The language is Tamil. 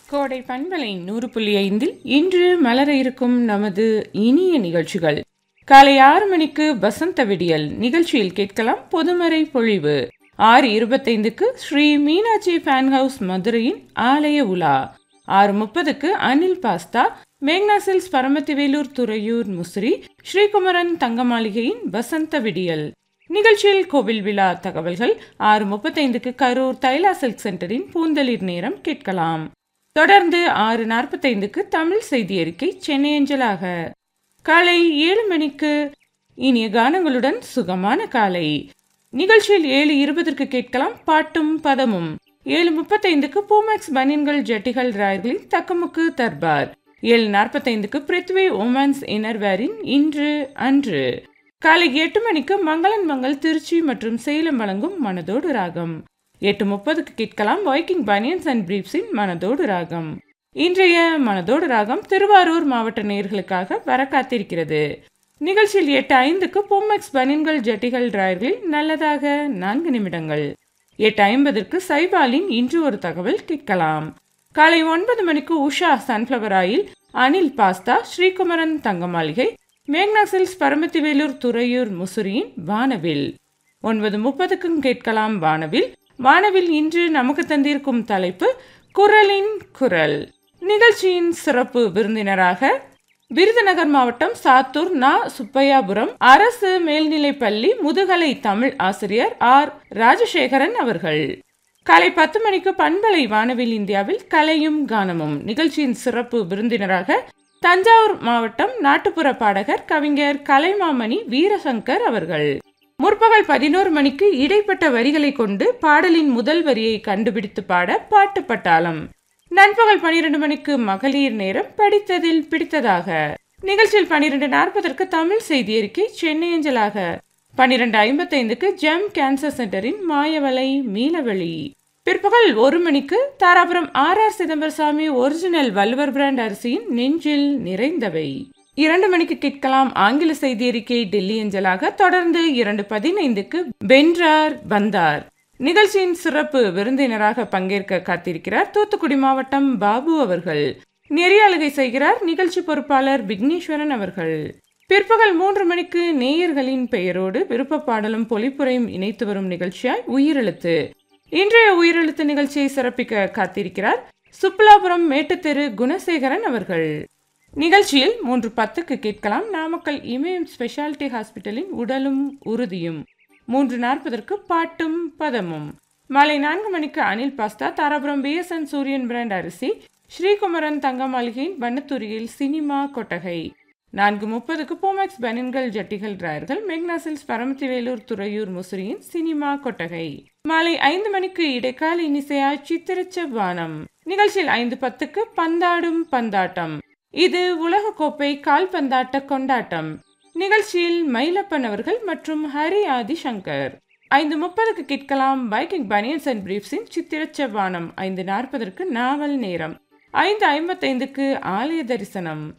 கோடை பண்பலை நூறு புள்ளி ஐந்தில் இன்று மலர இருக்கும் நமது இனிய நிகழ்ச்சிகள் காலை ஆறு மணிக்கு வசந்த விடியல் நிகழ்ச்சியில் கேட்கலாம் பொதுமறை பொழிவு ஆறு இருபத்தைந்துக்கு ஸ்ரீ மீனாட்சி ஃபேன் ஹவுஸ் மதுரையின் ஆலய உலா ஆறு முப்பதுக்கு அனில் பாஸ்தா மேக்னாசில்ஸ் பரமத்திவேலூர் துறையூர் முசிறி ஸ்ரீகுமரன் தங்க மாளிகையின் வசந்த விடியல் நிகழ்ச்சியில் கோவில் விழா தகவல்கள் ஆறு முப்பத்தைந்துக்கு கரூர் தைலா சில்க் சென்டரின் பூந்தளிர் நேரம் கேட்கலாம் தொடர்ந்து ஆறு நாற்பத்தைந்துக்கு தமிழ் செய்தி அறிக்கை சென்னை அஞ்சலாக காலை ஏழு மணிக்கு இனிய கானங்களுடன் சுகமான காலை நிகழ்ச்சியில் ஏழு இருபதற்கு கேட்கலாம் பாட்டும் பதமும் ஏழு முப்பத்தைந்துக்கு பூமேக்ஸ் பனியன்கள் ஜட்டிகள் ராயர்களின் தக்கமுக்கு தர்பார் ஏழு நாற்பத்தைந்துக்கு பிருத்வி உமன்ஸ் இன்னர்வேரின் இன்று அன்று காலை எட்டு மணிக்கு மங்களன் மங்கள் திருச்சி மற்றும் சேலம் வழங்கும் மனதோடு ராகம் எட்டு முப்பதுக்கு கேட்கலாம் வைக்கிங் பனியன்ஸ் அண்ட் பிரீப்ஸின் மனதோடு ராகம் இன்றைய மனதோடு ராகம் திருவாரூர் மாவட்ட நேயர்களுக்காக வர காத்திருக்கிறது நிகழ்ச்சியில் எட்டு ஐந்துக்கு பொம்மெக்ஸ் பனியன்கள் ஜட்டிகள் ராயர்களில் நல்லதாக நான்கு நிமிடங்கள் எட்டு ஐம்பதற்கு சைபாலின் இன்று ஒரு தகவல் கேட்கலாம் காலை ஒன்பது மணிக்கு Usha sunflower oil Anil pasta Sri Kumaran தங்க மாளிகை மேக்னாசில்ஸ் பரமத்திவேலூர் துறையூர் முசிறியின் வானவில் ஒன்பது முப்பதுக்கும் கேட்கலாம் வானவில் வானவில் இன்று நமக்கு தந்திருக்கும் தலைப்பு குரலின் குரல் நிகழ்ச்சியின் சிறப்பு விருந்தினராக விருதுநகர் மாவட்டம் சாத்தூர் நா சுப்பையாபுரம் அரசு மேல்நிலைப்பள்ளி முதுகலை தமிழ் ஆசிரியர் ஆர் ராஜசேகரன் அவர்கள் காலை பத்து மணிக்கு பண்பலை வானவில் இந்தியாவில் கலையும் கானமும் நிகழ்ச்சியின் சிறப்பு விருந்தினராக தஞ்சாவூர் மாவட்டம் நாட்டுப்புற பாடகர் கவிஞர் கலைமாமணி வீரசங்கர் அவர்கள் முற்பகல் பதினோரு மணிக்கு இடைப்பட்ட வரிகளை கொண்டு பாடலின் முதல் வரியை கண்டுபிடித்து பாட பாட்டு பட்டாளம் நண்பகல் பனிரெண்டு மணிக்கு மகளிர் நேரம் படித்ததில் பிடித்ததாக நிகழ்ச்சியில் பனிரெண்டு நாற்பதற்கு தமிழ் செய்தி அறிக்கை சென்னை அஞ்சலாக பனிரெண்டு ஐம்பத்தைந்துக்கு ஜெம் கேன்சர் சென்டரின் மாயவலை மீளவெளி பிற்பகல் ஒரு மணிக்கு Dharapuram R R Chidambarasamy original வல்வர் பிராண்ட் அரிசியின் நெஞ்சில் நிறைந்தவை இரண்டு மணிக்கு கேட்கலாம் ஆங்கில செய்தி அறிக்கை டெல்லி அஞ்சலாக தொடர்ந்து இரண்டு பதினைந்துக்கு வென்றார் வந்தார் நிகழ்ச்சியின் சிறப்பு விருந்தினராக பங்கேற்க காத்திருக்கிறார் தூத்துக்குடி மாவட்டம் பாபு அவர்கள் நெறியாளுகை செய்கிறார் நிகழ்ச்சி பொறுப்பாளர் விக்னேஸ்வரன் அவர்கள் பிற்பகல் மூன்று மணிக்கு நேயர்களின் பெயரோடு விருப்ப பாடலும் பொலிப்புரையும் இணைத்து வரும் நிகழ்ச்சியாய் உயிரெழுத்து இன்றைய உயிரெழுத்து நிகழ்ச்சியை சிறப்பிக்க காத்திருக்கிறார் சுப்புலாபுரம் மேட்டுத்தெரு குணசேகரன் அவர்கள் நிகழ்ச்சியில் மூன்று பத்துக்கு கேட்கலாம் நாமக்கல் இமயம் ஸ்பெஷாலிட்டி ஹாஸ்பிட்டலின் உடலும் உறுதியும் மூன்று நாற்பதற்கு பாட்டும் பதமும் மாலை நான்கு மணிக்கு அனில் பாஸ்தா தாராபுரம் பிஎஸ்என் சூரியன் பிராண்ட் அரிசி ஸ்ரீகுமரன் தங்க மாளிகையின் வண்ணத்துறையில் சினிமா கொட்டகை நான்கு முப்பதுக்கு போமேக்ஸ் பனின்கள் ஜட்டிகள் டிராயர்கள் மெக்னாசில்ஸ் பரமத்திவேலூர் துறையூர் முசிறியின் சினிமா கொட்டகை மாலை ஐந்து மணிக்கு இடைக்கால இனிசையா சித்திரச்ச வானம் நிகழ்ச்சியில் ஐந்து பத்துக்கு பந்தாடும் பந்தாட்டம் இது உலகக்கோப்பை கால்பந்தாட்ட கொண்டாட்டம் நிகழ்ச்சியில் மயிலப்பன் அவர்கள் மற்றும் ஹரி ஆதி சங்கர் ஐந்து முப்பதுக்கு கேட்கலாம் பைக்கிங் பனியன்ஸ் அண்ட் பிரீப்ஸின் சித்திரச்ச வானம் ஐந்து நாற்பதற்கு நாவல் நேரம் ஐந்து ஐம்பத்தைந்துக்கு ஆலய தரிசனம்